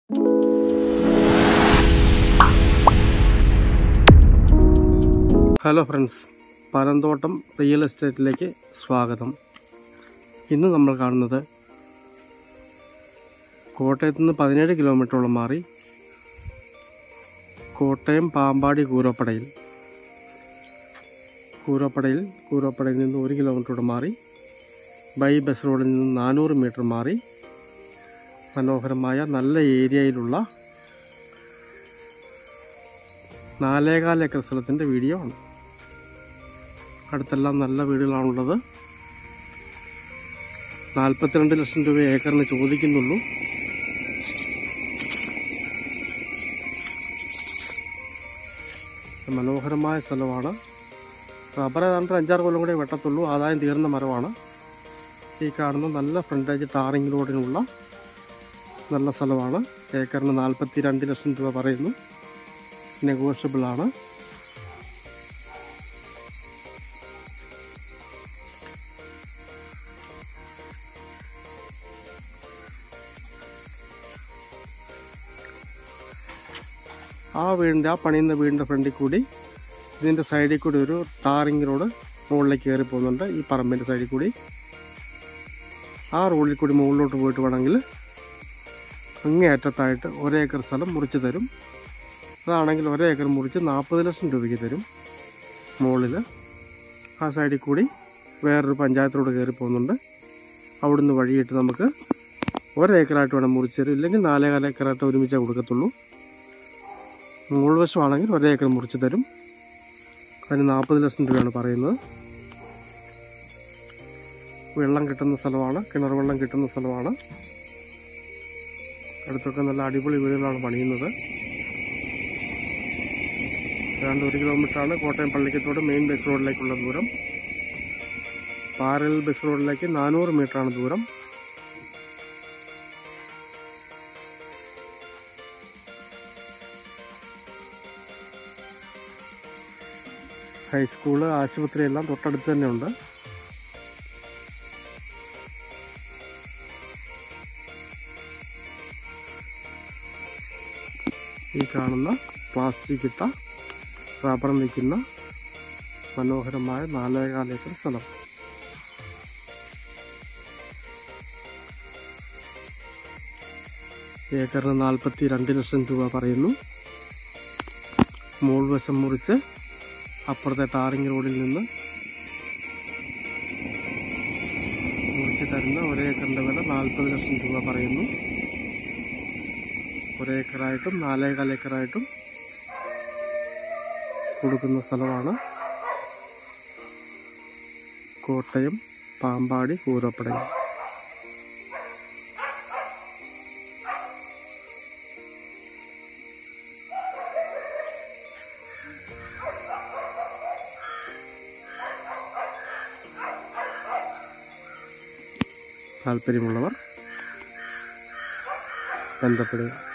hello friends Panamthottam real എസ്റ്റേറ്റിലേക്ക് സ്വാഗതം ഇന്ന് നമ്മൾ കാണുന്നത് കോട്ടയത്ത് നിന്ന് പതിനേഴ് കിലോമീറ്ററോളം മാറി കോട്ടയം പാമ്പാടി കൂരോപ്പടയിൽ കൂരോപ്പടയിൽ കൂരോപ്പടയിൽ നിന്ന് ഒരു കിലോമീറ്ററോട് മാറി ബൈ ബസ് റോഡിൽ നിന്ന് നാനൂറ് മീറ്റർ മാറി മനോഹരമായ നല്ല ഏരിയയിലുള്ള നാലേകാൽ ഏക്കർ സ്ഥലത്തിൻ്റെ വീഡിയോ ആണ് അടുത്തെല്ലാം നല്ല വീടുകളാണുള്ളത് നാൽപ്പത്തിരണ്ട് ലക്ഷം രൂപ ഏക്കറിന് ചോദിക്കുന്നുള്ളൂ മനോഹരമായ സ്ഥലമാണ് റബ്ബർ ഏതാണ്ട് അഞ്ചാറ് കൊല്ലം കൂടെ വെട്ടത്തുള്ളൂ ആദായം തീർന്ന മരമാണ് ഈ കാണുന്ന നല്ല ഫ്രണ്ടേജ് ടാറിംഗ് റോഡിനുള്ള നല്ല സ്ഥലമാണ് ഏക്കറിന് നാൽപ്പത്തി രണ്ട് ലക്ഷം രൂപ പറയുന്നു നെഗോഷ്യബിൾ ആണ് ആ വീടിൻ്റെ ആ പണിയുന്ന വീടിൻ്റെ ഫ്രണ്ടിൽ കൂടി ഇതിൻ്റെ സൈഡിൽ കൂടി ഒരു ടാറിങ് റോഡ് മുകളിലേക്ക് കയറി പോകുന്നുണ്ട് ഈ പറമ്പിൻ്റെ സൈഡിൽ കൂടി ആ റോഡിൽ കൂടി മുകളിലോട്ട് പോയിട്ട് വേണമെങ്കിൽ അങ്ങേയറ്റത്തായിട്ട് ഒരേക്കർ സ്ഥലം മുറിച്ച് തരും അതാണെങ്കിൽ ഒരേക്കർ മുറിച്ച് നാൽപ്പത് ലക്ഷം രൂപയ്ക്ക് തരും മുകളിൽ ആ സൈഡിൽ കൂടി വേറൊരു പഞ്ചായത്തിലൂടെ കയറി പോകുന്നുണ്ട് അവിടുന്ന് വഴിയിട്ട് നമുക്ക് ഒരേക്കറായിട്ട് വേണം മുറിച്ച് തരും ഇല്ലെങ്കിൽ നാലേകാല ഏക്കറായിട്ട് ഒരുമിച്ചേ കൊടുക്കത്തുള്ളൂ മുകൾ വശമാണെങ്കിൽ ഒരേക്കർ മുറിച്ച് തരും അതിന് നാൽപ്പത് ലക്ഷം രൂപയാണ് പറയുന്നത് വെള്ളം കിട്ടുന്ന സ്ഥലമാണ് കിണർ വെള്ളം കിട്ടുന്ന സ്ഥലമാണ് അടുത്തൊക്കെ നല്ല അടിപൊളി വീടുകളാണ് പണിയുന്നത് ഏതാണ്ട് ഒരു കിലോമീറ്ററാണ് കോട്ടയം പള്ളിക്കത്തോട് മെയിൻ ബസ് റോഡിലേക്കുള്ള ദൂരം പാരൽ ബസ് റോഡിലേക്ക് നാനൂറ് മീറ്ററാണ് ദൂരം ഹൈസ്കൂള് ആശുപത്രി എല്ലാം തൊട്ടടുത്ത് തന്നെ ഉണ്ട് ഈ കാണുന്ന പ്ലാസ്റ്റിക് ഇട്ട റബ്ബർ നിൽക്കുന്ന മനോഹരമായ നാലേകാൽ ഏക്കർ സ്ഥലം ഏക്കറിന് നാൽപ്പത്തി രണ്ട് ലക്ഷം രൂപ പറയുന്നു മോൾ വശം മുറിച്ച് അപ്പുറത്തെ ടാറിങ് റോഡിൽ നിന്ന് മുറിച്ച് തരുന്ന ഒരേക്കറിൻ്റെ വില നാൽപ്പത് ലക്ഷം രൂപ പറയുന്നു ഒരേക്കറായിട്ടും നാലേകാൽ ഏക്കറായിട്ടും കൊടുക്കുന്ന സ്ഥലമാണ് കോട്ടയം പാമ്പാടി കൂരപ്പടയിൽ താല്പര്യമുള്ളവർ ബന്ധപ്പെടുക